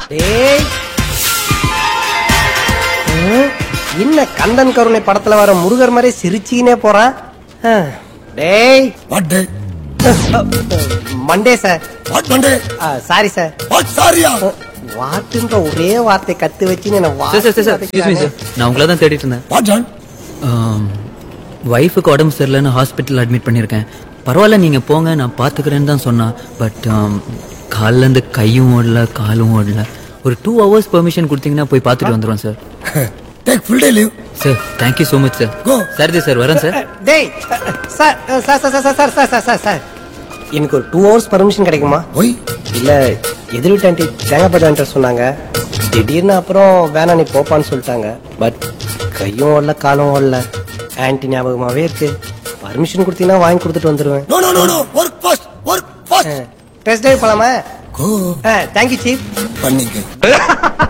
டேய் ம், என்ன கந்தன் கருணை படத்துல வர முருகர் மாதிரி சிரிச்சிக்கினே போறான் ஆ, டேய் what day Monday sir what Monday sorry sir what சாரியா வாட்டுன்ற ஒரே வார்த்தை கத்து வச்சு என்ன sir sir sir sir excuse me sir நான் உங்களை தான் தேடிட்டு இருந்தேன் வாட் ஜான் ஒய்ஃபுக்கு உடம்பு சரியில்லைன்னு ஹாஸ்பிட்டல் அட்மிட் பண்ணியிருக்கேன் பரவாயில்ல நீங்கள் போங்க நான் பார்த்துக்கிறேன்னு தான் சொன்னான் பட் கால்லேருந்து கையும் ஓடல காலும் ஓடல ஒரு டூ ஹவர்ஸ் பெர்மிஷன் கொடுத்தீங்கன்னா போய் பார்த்துட்டு வந்துடுவோம் sir take full day leave sir thank you so much sir Go. சரிதே சார் வரேன் சார் டேய் sir sir sir sir sir sir sir sir sir எனக்கு ஒரு டூ ஹவர்ஸ் பர்மிஷன் கிடைக்குமா ஒய் இல்ல எதிர் வீட்டு ஆண்டி தேங்காய் ஆண்டி சொன்னாங்க திடீர்னு அப்புறம் வேணாம் நீ போப்பான்னு சொல்லிட்டாங்க பட் கையும் ஓடல காலும் ஓடல ஆன்டி ஞாபகமாவே இருக்கு பர்மிஷன் கொடுத்தீங்கன்னா வாங்கி கொடுத்துட்டு வந்துடுவேன் no no no no work fast work fast test drive போலாமா கோ தேங்க்யூ சீஃப் பண்ணிக்க